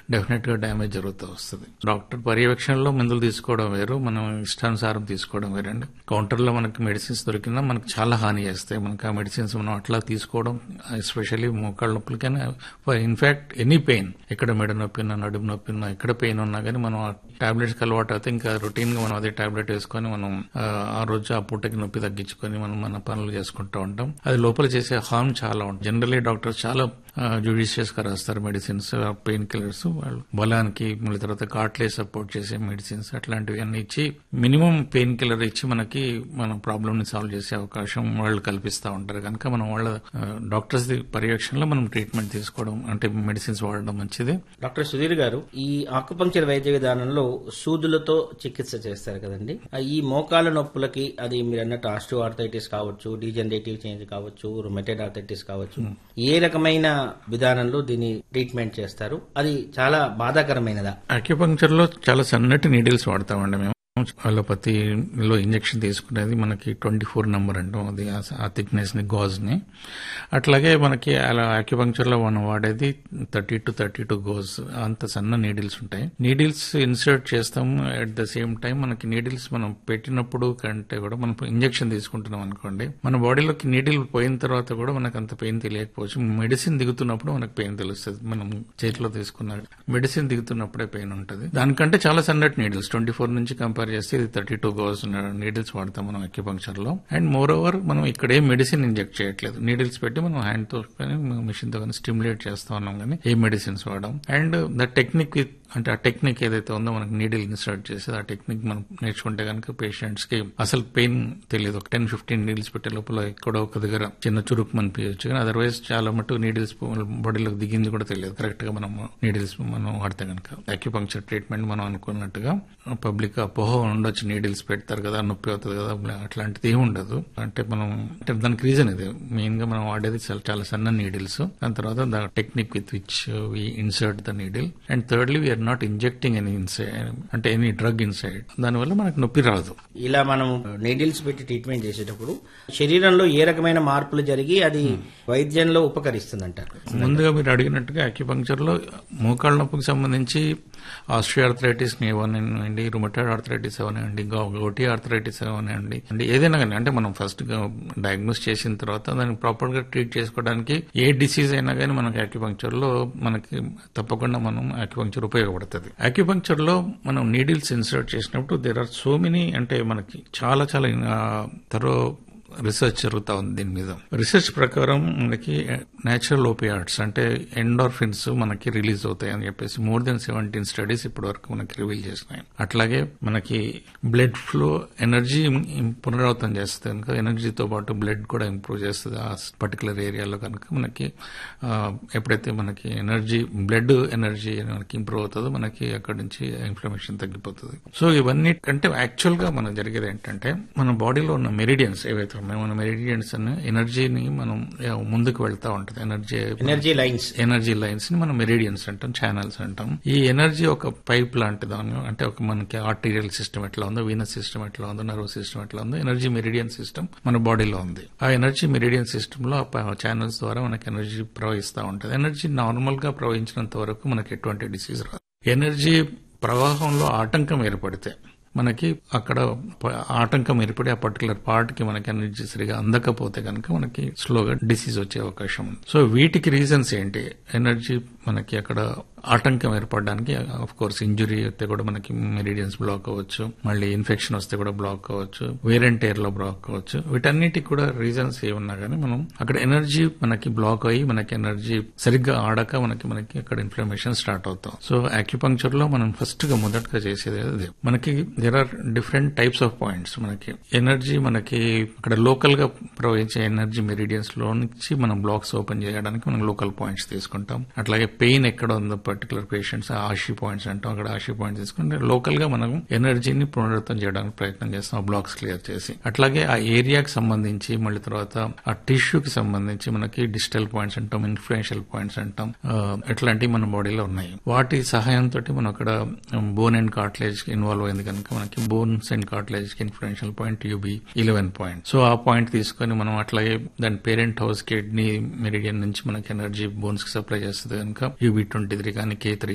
definite గా damage జరుగుతూ వస్తుంది డాక్టర్ పర్యవేక్షణలో మందులు తీసుకోవడం వేరు మనం ఇష్టానుసారం తీసుకోవడం వేరండి కౌంటర్ లో మనకి మెడిసిన్స్ దొరికినా మనకు చాలా హాని చేస్తాయి మనకి ఆ మెడిసిన్స్ మనం అట్లా తీసుకోవడం ఎస్పెషల్లీ మోకాళ్ళ నొప్పులకైనా ఇన్ఫాక్ట్ ఎనీ పెయిన్ ఎక్కడ మెడ నొప్పినా నడుము నొప్పినా ఎక్కడ పెయిన్ ఉన్నా కానీ మనం ఆ టాబ్లెట్స్ అలవాటు అయితే ఇంకా రొటీన్ గా మనం అదే టాబ్లెట్ వేసుకొని మనం ఆ, ఆ రోజు ఆ పూటకి నొప్పి తగ్గించుకొని మనం మన పనులు చేసుకుంటూ ఉంటాం అది లోపల చేసే హార్మ్ చాలా ఉంటుంది జనరలీ డాక్టర్స్ చాలా జుడిషియస్ గా రాస్తారు మెడిసిన్స్ పెయిన్ కిల్లర్స్ వాళ్ళు బలానికి మళ్ళీ తర్వాత కాట్లే సపోర్ట్ చేసే మెడిసిన్స్ అట్లాంటివి అన్ని ఇచ్చి మినిమం పెయిన్ కిల్లర్ ఇచ్చి మనకి మన ప్రాబ్లమ్ ని సాల్వ్ చేసే అవకాశం వాళ్ళు కల్పిస్తూ ఉంటారు కనుక మనం వాళ్ళ డాక్టర్స్ పర్యవేక్షణలో మనం ట్రీట్మెంట్ తీసుకోవడం అంటే మెడిసిన్స్ వాడడం మంచిది డాక్టర్ సుధీర్ గారు ఈ ఆకుపంక్చర్ వైద్య విధానంలో సూదులతో చికిత్స చేస్తారు కదండి ఆ ఈ మోకాళ్ళ నొప్పులకి అది మీరు అన్నట్టు ఆస్టియో ఆర్థరైటిస్ కావచ్చు డీజనరేటివ్ చేంజ్ కావచ్చు రొమెటెడ్ ఆర్థరైటిస్ కావచ్చు ఏ రకమైన విధానంలో దీన్ని ట్రీట్మెంట్ చేస్తారు అది చాలా బాధాకరమైనదా అక్యుపంక్చర్ లో చాలా సన్నటి నీడిల్స్ వాడతామండి మేము అలోపతిలో ఇంజెక్షన్ తీసుకునేది మనకి ట్వంటీ ఫోర్ నెంబర్ అంటాం అది ఆ- ఆ థిక్నెస్ ని గోజ్ ని అట్లాగే మనకి అలా అక్యుపంక్చర్ లో మనం వాడేది thirty to thirty two gauge అంత సన్న నీడిల్స్ ఉంటాయి నీడిల్స్ ఇన్సర్ట్ చేస్తాం అట్ ద సేమ్ టైం మనకి నీడిల్స్ మనం పెట్టినప్పుడు కంటే కూడా మనం ఇంజెక్షన్ తీసుకుంటున్నాం అనుకోండి మన బాడీలోకి నీడిల్ పోయిన తర్వాత కూడా మనకు అంత పెయిన్ తెలియకపోవచ్చు మెడిసిన్ దిగుతున్నప్పుడు మనకు పెయిన్ తెలుస్తుంది మనం చేతిలో తీసుకున్న మెడిసిన్ దిగుతున్నప్పుడే పెయిన్ ఉంటుంది దానికంటే చాలా సన్నటి నీడిల్స్ ట్వంటీ ఫోర్ నుంచి కంపేర్ చేస్తే ఇది థర్టీ టూ గోస్ నీడిల్స్ వాడతాం మనం అక్యుపంక్చర్ లో అండ్ మోర్ ఓవర్ మనం ఇక్కడ ఏ మెడిసిన్ ఇంజెక్ట్ చేయట్లేదు నీడిల్స్ పెట్టి మనం హ్యాండ్ తో కానీ మిషన్ తో కానీ స్టిమ్యులేట్ చేస్తా ఉన్నాం కానీ ఏ మెడిసిన్స్ వాడడం అండ్ ద టెక్నిక్ అంటే ఆ టెక్నిక్ ఏదైతే ఉందో మనకి నీడిల్ ఇన్సర్ట్ చేసి ఆ టెక్నిక్ మనం నేర్చుకుంటే కనుక పేషెంట్స్ కి అసలు పెయిన్ తెలియదు ఒక టెన్ ఫిఫ్టీన్ నీడిల్స్ పెట్టే లోపల ఎక్కడో ఒక దగ్గర చిన్న చురుకు మనిపించచ్చు కానీ అదర్వైజ్ చాలా మటుకు నీడిల్స్ బాడీలోకి దిగింది కూడా తెలియదు కరెక్ట్ గా మనం నీడిల్స్ మనం వాడితే కనుక అక్యుపంక్చర్ ట్రీట్మెంట్ మనం అనుకున్నట్టుగా పబ్లిక్ అపోహ ఉండొచ్చు నీడిల్స్ పెడతారు కదా నొప్పి అవుతుంది కదా అట్లాంటిది ఏమి ఉండదు అంటే మనం అంటే దానికి రీజన్ ఇది మెయిన్ గా మనం వాడేది చాలా చాలా సన్న నీడిల్స్ దాని తర్వాత the technique with which we insert the needle and thirdly we are not injecting any inside అంటే ఎనీ డ్రగ్ ఇన్సైడ్ దానివల్ల మనకు నొప్పి రాదు ఇలా మనం నీడిల్స్ పెట్టి ట్రీట్మెంట్ చేసేటప్పుడు శరీరంలో ఏ రకమైన మార్పులు జరిగి అది వైద్యంలో ఉపకరిస్తుందంటారు ముందుగా మీరు అడిగినట్టుగా అక్యుపంక్చర్ లో మోకాళ్ళ నొప్పికి సంబంధించి ఆస్ట్రియార్థరైటిస్ ఏమనండి రుమటాయిడ్ ఆర్థరైటిస్ అవనండి గోటి ఆర్థరైటిస్ అవనండి అంటే ఏదైనా కానీ అంటే మనం ఫస్ట్ గా డయాగ్నోస్ చేసిన తర్వాత దాన్ని ప్రాపర్ గా ట్రీట్ చేసుకోవడానికి ఏ డిసీజ్ అయినా కానీ మనకి అక్యుపంక్చర్ లో మనకి తప్పకుండా మనం అక్యుపంక్చర్ ఉపయోగపడుతుంది అక్యుపంక్చర్ లో మనం నీడిల్స్ ఇన్సర్ట్ చేసినప్పుడు దేర్ ఆర్ సో మెనీ అంటే మనకి చాలా చాలా తరో రీసెర్చ్ జరుగుతా ఉంది దీని మీద రీసెర్చ్ ప్రకారం మనకి నేచురల్ ఓపియాడ్స్ అంటే ఎండార్ఫిన్స్ మనకి రిలీజ్ అవుతాయి అని చెప్పేసి మోర్ దెన్ సెవెంటీన్ స్టడీస్ ఇప్పటి వరకు మనకి రివీల్ చేసినాయి అట్లాగే మనకి బ్లడ్ ఫ్లో ఎనర్జీ పునరావృతం చేస్తుంది కనుక ఎనర్జీతో పాటు బ్లడ్ కూడా ఇంప్రూవ్ చేస్తుంది ఆ పర్టికులర్ ఏరియాలో కనుక మనకి ఆ, ఎప్పుడైతే మనకి ఎనర్జీ బ్లడ్ ఎనర్జీ మనకి ఇంప్రూవ్ అవుతుందో మనకి అక్కడి నుంచి ఇన్ఫ్లమేషన్ తగ్గిపోతుంది సో ఇవన్నీ కంటే యాక్చువల్ గా మనం జరిగేది ఏంటంటే మన బాడీలో ఉన్న మెరిడియన్స్ ఏవైతే ఉన్నాయో మన మెరిడియన్స్ అనే ఎనర్జీని మనం ఆ, ముందుకు వెళ్తా ఉంటుంది energy energy lines energy lines ని మనం మెరిడియన్స్ అంటాం ఛానల్స్ అంటాం ఈ ఎనర్జీ ఒక పైప్ లాంటిది అను- అంటే ఒక మనకి ఆర్టీరియల్ సిస్టమ్ ఎట్లా ఉందో వీనస్ సిస్టమ్ ఎట్లా ఉందో నర్వ్ సిస్టమ్ ఎట్లా ఉందో ఎనర్జీ మెరిడియన్ సిస్టమ్ మన బాడీలో ఉంది ఆ ఎనర్జీ మెరిడియన్ సిస్టమ్ లో ఆ ఛానల్స్ ద్వారా మనకి ఎనర్జీ ప్రవహిస్తూ ఉంటుంది ఎనర్జీ నార్మల్ గా ప్రవహించినంత వరకు మనకి ఎటువంటి డిసీజ్ రాదు ఎనర్జీ ప్రవాహంలో ఆటంకం ఏర్పడితే మనకి అక్కడ ప- ఆటంకం ఏర్పడి ఆ పర్టికులర్ పార్ట్ కి మనకి ఎనర్జీ సరిగా అందకపోతే కనుక మనకి స్లోగా డిసీజ్ వచ్చే అవకాశం ఉంది సో వీటికి రీజన్స్ ఏంటి ఎనర్జీ మనకి అక్కడ ఆటంకం ఏర్పడడానికి ఆఫ్ కోర్స్ ఇంజురీ అయితే కూడా మనకి మెరిడియన్స్ బ్లాక్ అవ్వచ్చు మళ్ళీ ఇన్ఫెక్షన్ వస్తే కూడా బ్లాక్ అవ్వచ్చు వేరెంట్ ఎయిర్ లో బ్లాక్ అవ్వచ్చు వీటన్నిటికి కూడా రీజన్స్ ఏమున్నా కానీ మనం అక్కడ ఎనర్జీ మనకి బ్లాక్ అయ్యి మనకి ఎనర్జీ సరిగ్గా ఆడక మనకి మనకి అక్కడ ఇన్ఫ్లమేషన్ స్టార్ట్ అవుతాం సో అక్యుపంక్చర్ లో మనం ఫస్ట్ గా మొదటగా చేసేది అదే మనకి there are different types of points మనకి ఎనర్జీ మనకి అక్కడ లోకల్ గా ప్రవహించే ఎనర్జీ మెరిడియన్స్ లో నుంచి మనం బ్లాక్స్ ఓపెన్ చేయడానికి మనం లోకల్ పాయింట్స్ తీసుకుంటాం అట్లాగే పెయిన్ ఎక్కడ ఉందో పర్టికులర్ పేషెంట్స్ ఆషి పాయింట్స్ అంటాం అక్కడ ఆషి పాయింట్స్ తీసుకుంటే లోకల్ గా మనం ఎనర్జీని పునరుద్ధం చేయడానికి ప్రయత్నం చేస్తాం ఆ బ్లాక్స్ క్లియర్ చేసి అట్లాగే ఆ ఏరియాకి సంబంధించి మళ్ళీ తర్వాత ఆ టిష్యూకి సంబంధించి మనకి డిజిటల్ పాయింట్స్ అంటాం ఇన్ఫ్లుయెన్షియల్ పాయింట్స్ అంటాం ఆ, ఇట్లాంటివి మన బాడీలో ఉన్నాయి వాటి సహాయంతో మనం అక్కడ బోన్ అండ్ కార్ట్లేజ్ ఇన్వాల్వ్ అయింది కనుక మనకి బోన్స్ అండ్ కార్ట్లేజ్ కి influential point UB eleven point so ఆ పాయింట్ తీసుకొని మనం అట్లాగే దాని పేరెంట్ హౌస్ కిడ్నీ మెరిడియన్ నుంచి మనకి ఎనర్జీ బోన్స్ కి సప్లై చేస్తుంది కనుక యూబీ ట్వంటీ త్రీ కానీ కే త్రీ